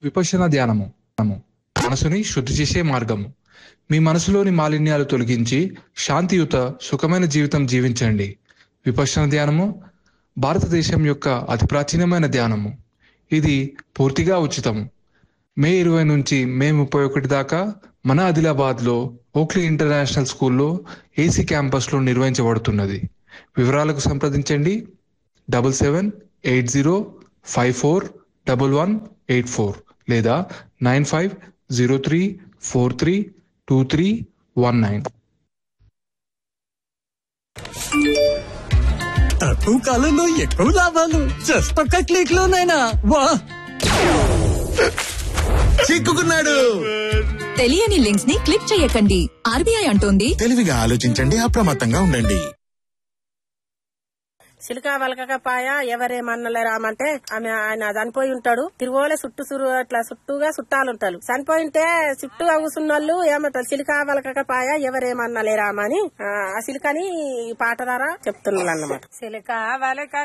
విపశ్యన ధ్యానము ధ్యానము. మనసుని శుద్ధి చేసే మార్గము మీ మనసులోని మాలిన్యాలు తొలగించి శాంతియుత సుఖమైన జీవితం జీవించండి విపశ్యన ధ్యానము భారతదేశం యొక్క అతి ప్రాచీనమైన ధ్యానము ఇది పూర్తిగా ఉచితము మే ఇరవై నుంచి మే ముప్పై ఒకటి దాకా మన ఆదిలాబాద్లో ఓక్లీ ఇంటర్నేషనల్ స్కూల్లో ఏసీ క్యాంపస్లో నిర్వహించబడుతున్నది వివరాలకు సంప్రదించండి double seven eight zero five four double one eight four లేదా nine five zero three four three two three one nine తక్కువ కాలంలో ఎక్కువ లాభాలు జస్ట్ ఒక్క క్లిక్ లోనైనా వా చిక్కుకున్నాడు తెలియని లింక్స్ ని క్లిక్ చేయకండి ఆర్బీఐ అంటోంది తెలివిగా ఆలోచించండి అప్రమత్తంగా ఉండండి సిలికా వలకపాయ ఎవరేమన్నలే రామంటే ఆమె ఆయన చనిపోయి ఉంటాడు తిరుగోలే చుట్టూ సురు అట్లా చుట్టూగా చుట్టాలు ఉంటారు చనిపోయింటే చుట్టూగా కూసున్నోళ్ళు ఏమంటారు సిలికా వలకపాయ ఎవరేమన్నలే రామని ఆ సిలికని ఈ పాట ద్వారా చెప్తున్నారు అన్నమాట సిలిక వలక